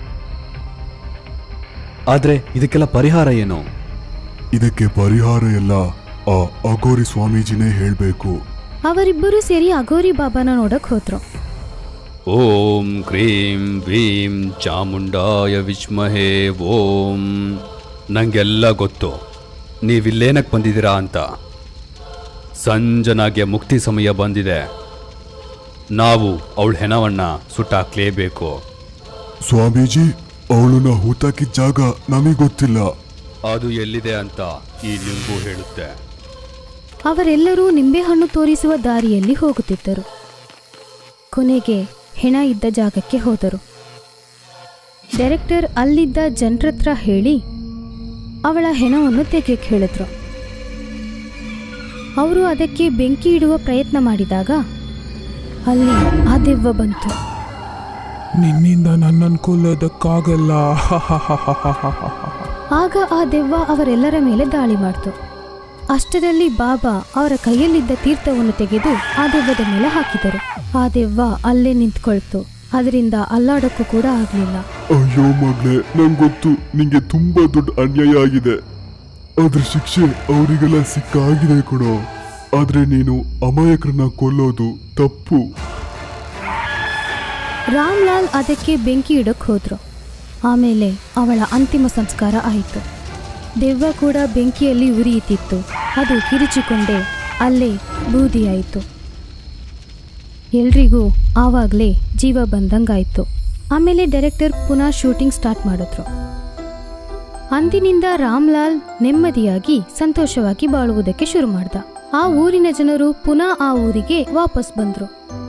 ಆದ್ರೆ ಇದಕ್ಕೆಲ್ಲ ಪರಿಹಾರ ಏನು ಇದಕ್ಕೆ ಪರಿಹಾರ ಎಲ್ಲ ಆ ಅಗೋರಿ ಸ್ವಾಮೀಜಿನೇ ಹೇಳ್ಬೇಕು ಅವರಿಬ್ಬರು ಸೇರಿ ಅಗೋರಿ ಬಾಬಾನ ನೋಡಕ್ ಹೋದ್ರು ಓಂ ಕ್ರೀಂ ಭೀಂ ಚಾಮುಂಡಾಯ ವಿಚ್ಮಹೇ ಓಂ ನಂಗೆಲ್ಲ ಗೊತ್ತು ನೀವಿಲ್ಲೇನಕ್ಕೆ ಬಂದಿದ್ದೀರಾ ಅಂತ ಸಂಜನಾಗೆ ಮುಕ್ತಿ ಸಮಯ ಬಂದಿದೆ ನಾವು ಅವಳ ಹೆಣವನ್ನ ಸುಟ್ಟಾಕ್ಲೇಬೇಕು ಸ್ವಾಮೀಜಿ ಅವಳನ್ನ ಹೂತಾಕಿದ ಜಾಗ ನಮಗೆ ಗೊತ್ತಿಲ್ಲ ಅದು ಎಲ್ಲಿದೆ ಅಂತ ಈ ಲಿಂಬು ಹೇಳುತ್ತೆ ಅವರೆಲ್ಲರೂ ನಿಂಬೆಹಣ್ಣು ತೋರಿಸುವ ದಾರಿಯಲ್ಲಿ ಹೋಗುತ್ತಿದ್ದರು ಕೊನೆಗೆ ಹೆಣ ಇದ್ದ ಜಾಗಕ್ಕೆ ಹೋದರು ಡೈರೆಕ್ಟರ್ ಅಲ್ಲಿದ್ದ ಜನರತ್ರ ಹೇಳಿ ಅವಳ ಹೆಣವನ್ನು ತೆಗೆಯಕ್ಕೆ ಹೇಳಿದ್ರು ಅವರು ಅದಕ್ಕೆ ಬೆಂಕಿ ಇಡುವ ಪ್ರಯತ್ನ ಮಾಡಿದಾಗ ಅಲ್ಲಿ ಆ ದೆವ್ವ ಬಂತು ನಿನ್ನಿಂದ ನನ್ನನ್ನು ಕೊಲ್ಲೋದಕ್ಕಾಗಲ್ಲ ಆಗ ಆ ದೆವ್ವ ಅವರೆಲ್ಲರ ಮೇಲೆ ದಾಳಿ ಮಾಡ್ತು ಅಷ್ಟರಲ್ಲಿ ಬಾಬಾ ಅವರ ಕೈಯಲ್ಲಿದ್ದ ತೀರ್ಥವನ್ನು ತೆಗೆದು ಆ ದೆವ್ವದ ಮೇಲೆ ಹಾಕಿದರು ಆ ದೆವ್ವ ಅಲ್ಲೇ ನಿಂತ್ಕೊಳ್ತು ಅದರಿಂದ ಅಲ್ಲಾಡಕ್ಕೂ ಕೂಡ ಆಗ್ಲಿಲ್ಲ ಅಯ್ಯೋ ಮಗ್ಳೆ ನಂಗೆ ಗೊತ್ತು ನಿಂಗೆ ತುಂಬಾ ದೊಡ್ಡ ಅನ್ಯಾಯ ಆಗಿದೆ ಅದ್ರ ಶಿಕ್ಷೆ ಅವರಿಗೆಲ್ಲ ಸಿಕ್ಕಾಗಿದೆ ಕೊಡೋ ಆದ್ರೆ ನೀನು ಅಮಾಯಕರನ್ನ ಕೊಲ್ಲೋದು ತಪ್ಪು ರಾಮ್ಲಾಲ್ ಅದಕ್ಕೆ ಬೆಂಕಿ ಇಡಕ್ ಹೋದ್ರು ಆಮೇಲೆ ಅವಳ ಅಂತಿಮ ಸಂಸ್ಕಾರ ಆಯಿತು ದೆವ್ವ ಕೂಡ ಬೆಂಕಿಯಲ್ಲಿ ಉರಿಯುತ್ತಿತ್ತು ಅದು ಕಿರಿಚಿಕೊಂಡೇ ಅಲ್ಲೇ ಬೂದಿಯಾಯಿತು ಎಲ್ರಿಗೂ ಆವಾಗಲೇ ಜೀವ ಬಂದಂಗಾಯ್ತು ಆಮೇಲೆ ಡೈರೆಕ್ಟರ್ ಪುನಃ ಶೂಟಿಂಗ್ ಸ್ಟಾರ್ಟ್ ಮಾಡಿದ್ರು ಅಂದಿನಿಂದ ರಾಮ್ಲಾಲ್ ನೆಮ್ಮದಿಯಾಗಿ ಸಂತೋಷವಾಗಿ ಬಾಳುವುದಕ್ಕೆ ಶುರು ಮಾಡ್ದ ಆ ಊರಿನ ಜನರು ಪುನಃ ಆ ಊರಿಗೆ ವಾಪಸ್ ಬಂದ್ರು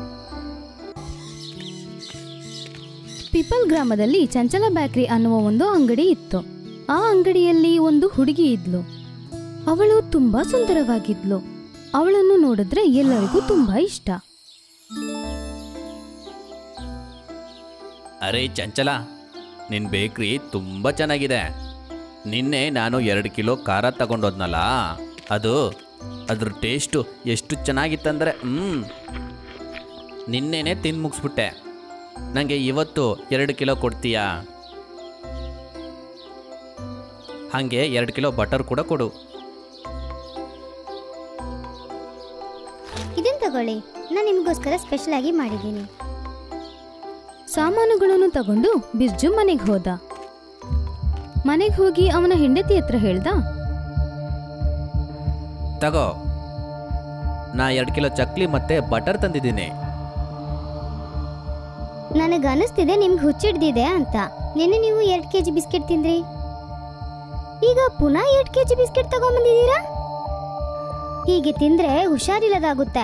ಪಿಪಲ್ ಗ್ರಾಮದಲ್ಲಿ ಚಂಚಲ ಬೇಕರಿ ಅನ್ನುವ ಒಂದು ಅಂಗಡಿ ಇತ್ತು ಆ ಅಂಗಡಿಯಲ್ಲಿ ಒಂದು ಹುಡುಗಿ ಇದ್ಲು ಅವಳು ತುಂಬಾ ಸುಂದರವಾಗಿದ್ಲು ಅವಳನ್ನು ನೋಡಿದ್ರೆ ಎಲ್ಲರಿಗೂ ತುಂಬಾ ಇಷ್ಟ ಅರೆ ಚಂಚಲ ನಿನ್ನ ಬೇಕ್ರಿ ತುಂಬ ಚೆನ್ನಾಗಿದೆ ನಿನ್ನೆ ನಾನು ಎರಡು ಕಿಲೋ ಖಾರ ತಗೊಂಡೋದ್ನಲ್ಲ ಅದು ಅದ್ರ ಟೇಸ್ಟು ಎಷ್ಟು ಚೆನ್ನಾಗಿತ್ತಂದರೆ ಹ್ಞೂ ನಿನ್ನೆನೆ ತಿಂದು ಮುಗಿಸ್ಬಿಟ್ಟೆ ನನಗೆ ಇವತ್ತು ಎರಡು ಕಿಲೋ ಕೊಡ್ತೀಯಾ ಹಾಗೆ ಎರಡು ಕಿಲೋ ಬಟರ್ ಕೂಡ ಕೊಡು ಇದನ್ನ ತಗೊಳ್ಳಿ ನಾನು ನಿಮಗೋಸ್ಕರ ಸ್ಪೆಷಲ್ ಆಗಿ ಮಾಡಿದ್ದೀನಿ ಸಾಮಾನುಗಳನ್ನು ತಗೊಂಡು ಬಿರ್ಜು ಮನೆಗೆ ಹೋದ ಮನೆಗೆ ಹೋಗಿ ಅವನ ಹೆಂಡತಿ ಹತ್ರ ಹೇಳ್ದ ತಗೋ ನಾ ಎರಡು ಕಿಲೋ ಚಕ್ಲಿ ಮತ್ತೆ ಬಟರ್ ತಂದಿದ್ದೀನಿ ನನಗೆ ಅನಿಸ್ತಿದೆ ನಿಮ್ಗೆ ಹುಚ್ಚಿಡ್ದಿದೆ ಅಂತ ನಿನ್ನೆ ನೀವು ಎರಡು ಕೆ ಜಿ ಬಿಸ್ಕೆಟ್ ತಿಂದ್ರಿ ಈಗ ಪುನಃ ಎರಡು ಕೆ ಜಿ ಬಿಸ್ಕೆಟ್ ತಗೊಂಬಂದಿದ್ದೀರಾ ಹೀಗೆ ತಿಂದ್ರೆ ಹುಷಾರಿಲ್ಲದಾಗುತ್ತೆ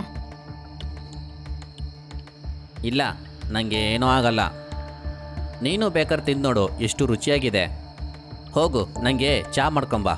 ಇಲ್ಲ ನನಗೆ ಏನೂ ಆಗಲ್ಲ ನೀನು ಬೇಕಾದ್ರೆ ತಿಂದು ನೋಡು ಎಷ್ಟು ರುಚಿಯಾಗಿದೆ ಹೋಗು ನನಗೆ ಚಾ ಮಾಡ್ಕೊಂಬಾ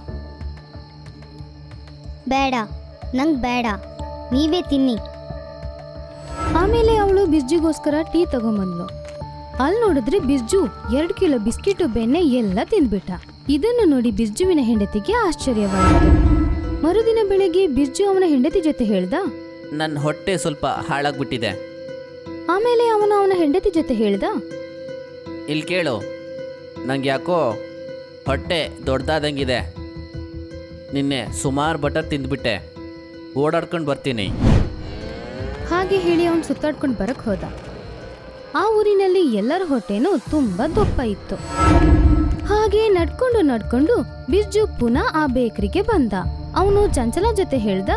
ಬೇಡ ನಂಗೆ ಬೇಡ ನೀವೇ ತಿನ್ನಿ ಆಮೇಲೆ ಅವಳು ಬಿರ್ಜುಗೋಸ್ಕರ ಟೀ ತಗೊಂಬಂದ್ಲು ಅಲ್ಲಿ ನೋಡಿದ್ರೆ ಬಿರ್ಜು ಎರಡು ಕಿಲೋ ಬಿಸ್ಕಿಟು ಬೆಣ್ಣೆ ಎಲ್ಲ ತಿಂದ್ಬಿಟ್ಟ ಇದನ್ನು ನೋಡಿ ಬಿರ್ಜುವಿನ ಹೆಂಡತಿಗೆ ಆಶ್ಚರ್ಯವಾಯಿತು ಮರುದಿನ ಬೆಳಗ್ಗೆ ಬಿರ್ಜು ಅವನ ಹೆಂಡತಿ ಜೊತೆ ಹೇಳ್ದ ನನ್ನ ಹೊಟ್ಟೆ ಸ್ವಲ್ಪ ಹಾಳಾಗ್ಬಿಟ್ಟಿದೆ ಆಮೇಲೆ ಅವನು ಅವನ ಹೆಂಡತಿ ಜೊತೆ ಹೇಳ್ದ ಇಲ್ಲಿ ಕೇಳು ನಂಗೆ ಯಾಕೋ ಹೊಟ್ಟೆ ದೊಡ್ಡದಾದಂಗಿದೆ ನಿನ್ನೆ ಸುಮಾರು ಬಟರ್ ತಿಂದ್ಬಿಟ್ಟೆ ಓಡಾಡ್ಕೊಂಡು ಬರ್ತೀನಿ ಹಾಗೆ ಹೇಳಿ ಅವನು ಸುತ್ತಾಡ್ಕೊಂಡು ಬರಕ್ ಹೋದ ಆ ಊರಿನಲ್ಲಿ ಎಲ್ಲರ ಹೊಟ್ಟೆನೂ ತುಂಬಾ ದೊಪ್ಪ ಇತ್ತು ಹಾಗೆ ನಡ್ಕೊಂಡು ನಡ್ಕೊಂಡು ಬಿರ್ಜು ಪುನಃ ಆ ಬೇಕರಿಗೆ ಬಂದ ಅವನು ಚಂಚಲ ಜೊತೆ ಹೇಳ್ದ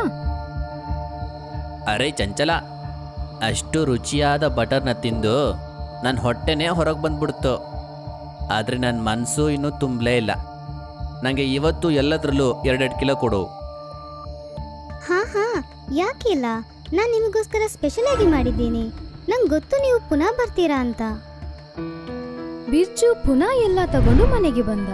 ಅರೆ ಚಂಚಲ ಅಷ್ಟು ರುಚಿಯಾದ ಬಟರ್ನ ತಿಂದು ನನ್ನ ಹೊಟ್ಟೆನೇ ಹೊರಗೆ ಬಂದ್ಬಿಡ್ತು ಆದರೆ ನನ್ನ ಮನಸ್ಸು ಇನ್ನೂ ತುಂಬಲೇ ಇಲ್ಲ ನನಗೆ ಇವತ್ತು ಎಲ್ಲದರಲ್ಲೂ ಎರಡೆರಡು ಕಿಲೋ ಕೊಡು ಹಾ ಹಾ ಯಾಕಿಲ್ಲ ನಾನು ನಿಮಗೋಸ್ಕರ ಸ್ಪೆಷಲ್ ಆಗಿ ಮಾಡಿದ್ದೀನಿ ನಂಗೆ ಗೊತ್ತು ನೀವು ಪುನಃ ಬರ್ತೀರಾ ಅಂತ ಬಿರ್ಜು ಪುನಃ ಎಲ್ಲ ತಗೊಂಡು ಮನೆಗೆ ಬಂದ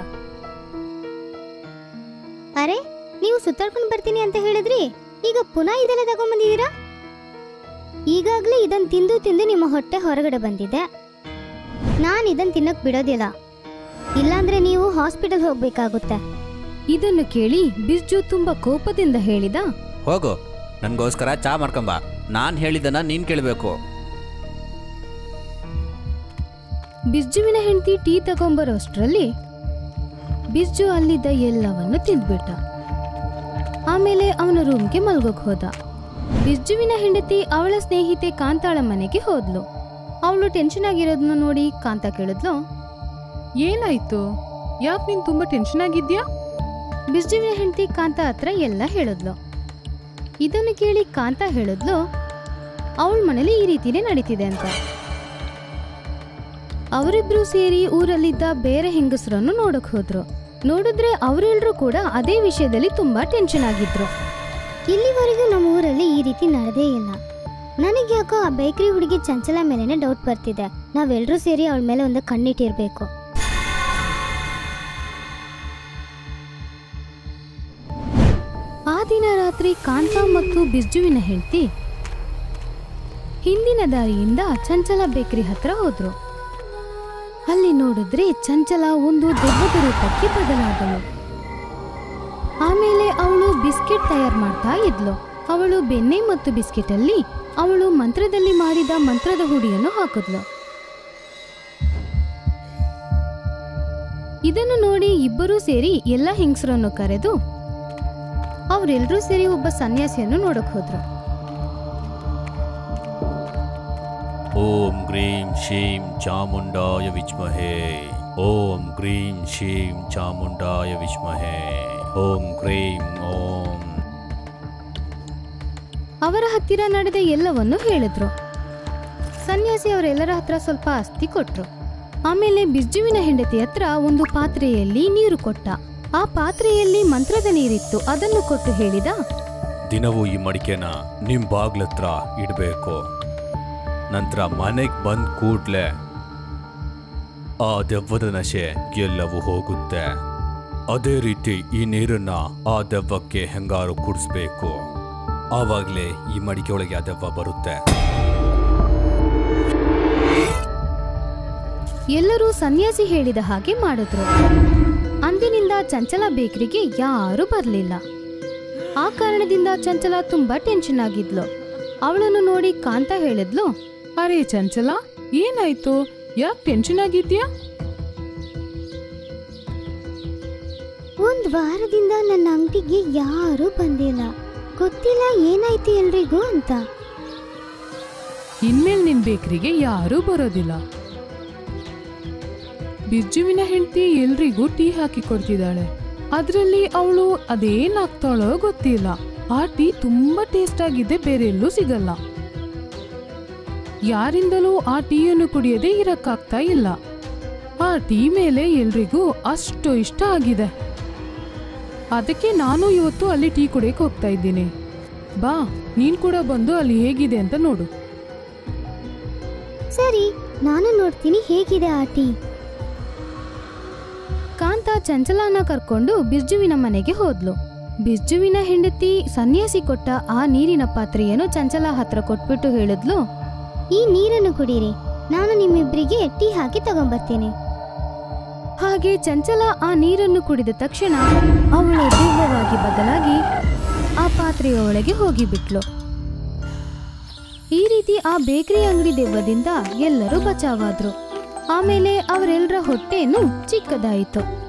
ಅರೆ ನೀವು ಸುತ್ತಾಡ್ಕೊಂಡು ಬರ್ತೀನಿ ಅಂತ ಹೇಳಿದ್ರಿ ಈಗ ಪುನಃ ಇದೆಲ್ಲ ತಗೊಂಡ್ಬಂದಿದ್ದೀರಾ ಈಗಾಗಲೇ ಇದನ್ನ ತಿಂದು ತಿಂದು ನಿಮ್ಮ ಹೊಟ್ಟೆ ಹೊರಗಡೆ ಬಂದಿದೆ ನಾನು ಇದನ್ನ ತಿನ್ನಕ್ ಬಿಡೋದಿಲ್ಲ ಇಲ್ಲಾಂದ್ರೆ ನೀವು ಹಾಸ್ಪಿಟಲ್ ಹೋಗ್ಬೇಕಾಗುತ್ತೆ ಇದನ್ನು ಕೇಳಿ ಬಿರ್ಜು ತುಂಬಾ ಕೋಪದಿಂದ ಹೇಳಿದ ಹೋಗು ನನಗೋಸ್ಕರ ಚಾ ಮಾಡ್ಕೊಂಬ ನಾನು ಹೇಳಿದ್ದನ್ನ ನೀನು ಕೇಳಬೇಕು ಬಿರ್ಜುವಿನ ಹೆಂಡತಿ ಟೀ ತಗೊಂಬರೋಷ್ಟ್ರಲ್ಲಿ ಬಿರ್ಜು ಅಲ್ಲಿದ್ದ ಎಲ್ಲವನ್ನು ತಿಂದ್ಬಿಟ್ಟ ಆಮೇಲೆ ಅವನ ರೂಮ್ಗೆ ಮಲ್ಗೋಕ್ ಹೋದ ಬಿರ್ಜುವಿನ ಹೆಂಡತಿ ಅವಳ ಸ್ನೇಹಿತೆ ಕಾಂತಾಳ ಮನೆಗೆ ಹೋದ್ಲು ಅವಳು ಟೆನ್ಷನ್ ಆಗಿರೋದನ್ನ ನೋಡಿ ಕಾಂತ ಕೇಳಿದ್ಲು ಏನಾಯ್ತು ಯಾಕೆ ನೀನು ತುಂಬ ಟೆನ್ಷನ್ ಆಗಿದ್ಯಾ ಬಿರ್ಜುವಿನ ಹೆಂಡತಿ ಕಾಂತ ಹತ್ರ ಎಲ್ಲ ಹೇಳಿದ್ಲು ಇದನ್ನು ಕೇಳಿ ಕಾಂತ ಹೇಳಿದ್ಲು ಅವಳ ಮನೇಲಿ ಈ ರೀತಿನೇ ನಡೀತಿದೆ ಅಂತ ಅವರಿಬ್ರು ಸೇರಿ ಊರಲ್ಲಿದ್ದ ಬೇರೆ ಹೆಂಗಸರನ್ನು ನೋಡಕ್ ಹೋದ್ರು ನೋಡಿದ್ರೆ ಅವರೆಲ್ಲರೂ ಕೂಡ ಅದೇ ವಿಷಯದಲ್ಲಿ ತುಂಬಾ ಟೆನ್ಷನ್ ಆಗಿದ್ರು ಇಲ್ಲಿವರೆಗೂ ನಮ್ಮ ಊರಲ್ಲಿ ಈ ರೀತಿ ನಡೆದೇ ಇಲ್ಲ ನನಗೆ ಯಾಕೋ ಆ ಬೇಕರಿ ಹುಡುಗಿ ಚಂಚಲ ಮೇಲೆನೆ ಡೌಟ್ ಬರ್ತಿದೆ ನಾವೆಲ್ಲರೂ ಸೇರಿ ಅವಳ ಮೇಲೆ ಒಂದು ಕಣ್ಣಿಟ್ಟಿರ್ಬೇಕು ಆ ದಿನ ರಾತ್ರಿ ಕಾಂತ ಮತ್ತು ಬಿರ್ಜುವಿನ ಹೆಂಡತಿ ಹಿಂದಿನ ದಾರಿಯಿಂದ ಚಂಚಲ ಬೇಕರಿ ಹತ್ರ ಹೋದ್ರು ಅಲ್ಲಿ ನೋಡಿದ್ರೆ ಚಂಚಲ ಒಂದು ದೆವ್ವದ ರೂಪಕ್ಕೆ ಬದಲಾದಳು ಆಮೇಲೆ ಅವಳು ಬಿಸ್ಕೆಟ್ ತಯಾರು ಮಾಡ್ತಾ ಇದ್ಲು ಅವಳು ಬೆಣ್ಣೆ ಮತ್ತು ಬಿಸ್ಕೆಟ್ ಅಲ್ಲಿ ಅವಳು ಮಂತ್ರದಲ್ಲಿ ಮಾಡಿದ ಮಂತ್ರದ ಹುಡಿಯನ್ನು ಹಾಕಿದ್ಲು ಇದನ್ನು ನೋಡಿ ಇಬ್ಬರೂ ಸೇರಿ ಎಲ್ಲ ಹೆಂಗಸರನ್ನು ಕರೆದು ಅವರೆಲ್ಲರೂ ಸೇರಿ ಒಬ್ಬ ಸನ್ಯಾಸಿಯನ್ನು ನೋಡಕ್ ಹೋದ್ರು ಓಂ ಗ್ರೀಂ ಶೀಂ ಚಾಮುಂಡಾಯ ವಿಚ್ಮಹೇ ಓಂ ಗ್ರೀಂ ಶೀಂ ಚಾಮುಂಡಾಯ ವಿಚ್ಮಹೇ ಓಂ ಗ್ರೀಂ ಓಂ ಅವರ ಹತ್ತಿರ ನಡೆದ ಎಲ್ಲವನ್ನು ಹೇಳಿದ್ರು ಸನ್ಯಾಸಿ ಅವರೆಲ್ಲರ ಹತ್ರ ಸ್ವಲ್ಪ ಅಸ್ತಿ ಕೊಟ್ರು ಆಮೇಲೆ ಬಿರ್ಜುವಿನ ಹೆಂಡತಿ ಹತ್ರ ಒಂದು ಪಾತ್ರೆಯಲ್ಲಿ ನೀರು ಕೊಟ್ಟ ಆ ಪಾತ್ರೆಯಲ್ಲಿ ಮಂತ್ರದ ನೀರಿತ್ತು ಅದನ್ನು ಕೊಟ್ಟು ಹೇಳಿದ ದಿನವೂ ಈ ಮಡಿಕೆನ ನಿಮ್ ಬಾಗ್ಲತ್ರ ಇಡಬೇಕು ನಂತರ ಮನೆಗೆ ಬಂದ್ ಕೂಡ್ಲೆ ಆ ದೆವ್ವದ ನಶೆ ಎಲ್ಲವೂ ಹೋಗುತ್ತೆ ಅದೇ ರೀತಿ ಈ ನೀರನ್ನ ಆ ದೆವ್ವಕ್ಕೆ ಹೆಂಗಾರು ಕುಡಿಸ್ಬೇಕು ಆವಾಗಲೇ ಈ ಮಡಿಕೆ ಒಳಗೆ ಆ ದೆವ್ವ ಬರುತ್ತೆ ಎಲ್ಲರೂ ಸನ್ಯಾಸಿ ಹೇಳಿದ ಹಾಗೆ ಮಾಡಿದ್ರು ಅಂದಿನಿಂದ ಚಂಚಲ ಬೇಕರಿಗೆ ಯಾರೂ ಬರಲಿಲ್ಲ ಆ ಕಾರಣದಿಂದ ಚಂಚಲ ತುಂಬಾ ಟೆನ್ಷನ್ ಆಗಿದ್ಲು ಅವಳನ್ನು ನೋಡಿ ಕಾಂತ ಹೇಳಿದ್ಲು ಅರೆ ಚಂಚಲ ಏನಾಯ್ತು ಯಾಕೆ ಟೆನ್ಷನ್ ಆಗಿದ್ಯಾ ಒಂದ್ ವಾರದಿಂದ ನನ್ನ ಅಂಗಡಿಗೆ ಯಾರೂ ಬಂದಿಲ್ಲ ಗೊತ್ತಿಲ್ಲ ಏನಾಯ್ತು ಎಲ್ರಿಗೂ ಅಂತ ಇನ್ಮೇಲೆ ನಿನ್ ಬೇಕರಿಗೆ ಯಾರೂ ಬರೋದಿಲ್ಲ ಬಿರ್ಜುವಿನ ಹೆಂಡತಿ ಎಲ್ರಿಗೂ ಟೀ ಹಾಕಿ ಕೊಡ್ತಿದ್ದಾಳೆ ಅದ್ರಲ್ಲಿ ಅವಳು ಅದೇನಾಗ್ತಾಳೋ ಗೊತ್ತಿಲ್ಲ ಆ ಟೀ ತುಂಬಾ ಟೇಸ್ಟ್ ಆಗಿದೆ ಬೇರೆ ಎಲ್ಲೂ ಸಿಗಲ್ಲ ಯಾರಿಂದಲೂ ಆ ಟೀಯನ್ನು ಕುಡಿಯದೆ ಇರಕ್ಕಾಗ್ತಾ ಇಲ್ಲ ಆ ಟೀ ಮೇಲೆ ಎಲ್ರಿಗೂ ಅಷ್ಟು ಇಷ್ಟ ಆಗಿದೆ ಅದಕ್ಕೆ ನಾನು ಇವತ್ತು ಅಲ್ಲಿ ಟೀ ಕುಡಿಯಕ್ಕೆ ಹೋಗ್ತಾ ಇದ್ದೀನಿ ಬಾ ನೀನ್ ಕೂಡ ಬಂದು ಅಲ್ಲಿ ಹೇಗಿದೆ ಅಂತ ನೋಡು ಸರಿ ನಾನು ನೋಡ್ತೀನಿ ಹೇಗಿದೆ ಆ ಟೀ ಕಾಂತ ಚಂಚಲನ ಕರ್ಕೊಂಡು ಬಿರ್ಜುವಿನ ಮನೆಗೆ ಹೋದ್ಲು ಬಿರ್ಜುವಿನ ಹೆಂಡತಿ ಸನ್ಯಾಸಿ ಕೊಟ್ಟ ಆ ನೀರಿನ ಪಾತ್ರೆಯನ್ನು ಚಂಚಲ ಹತ್ರ ಕೊಟ್ಬಿಟ್ಟು ಹೇಳಿದ್ಲು ಈ ನೀರನ್ನು ಕುಡೀರಿ ನಾನು ನಿಮ್ಮಿಬ್ಬರಿಗೆ ಟೀ ಹಾಕಿ ತಗೊಂಬರ್ತೀನಿ ಹಾಗೆ ಚಂಚಲ ಆ ನೀರನ್ನು ಕುಡಿದ ತಕ್ಷಣ ಅವಳು ದಿವ್ಯವಾಗಿ ಬದಲಾಗಿ ಆ ಪಾತ್ರೆಯ ಒಳಗೆ ಹೋಗಿಬಿಟ್ಲು ಈ ರೀತಿ ಆ ಬೇಕರಿ ಅಂಗಡಿ ದೆವ್ವದಿಂದ ಎಲ್ಲರೂ ಬಚಾವಾದ್ರು ಆಮೇಲೆ ಅವರೆಲ್ಲರ ಹೊಟ್ಟೆಯನ್ನು ಚಿಕ್ಕದಾಯಿತು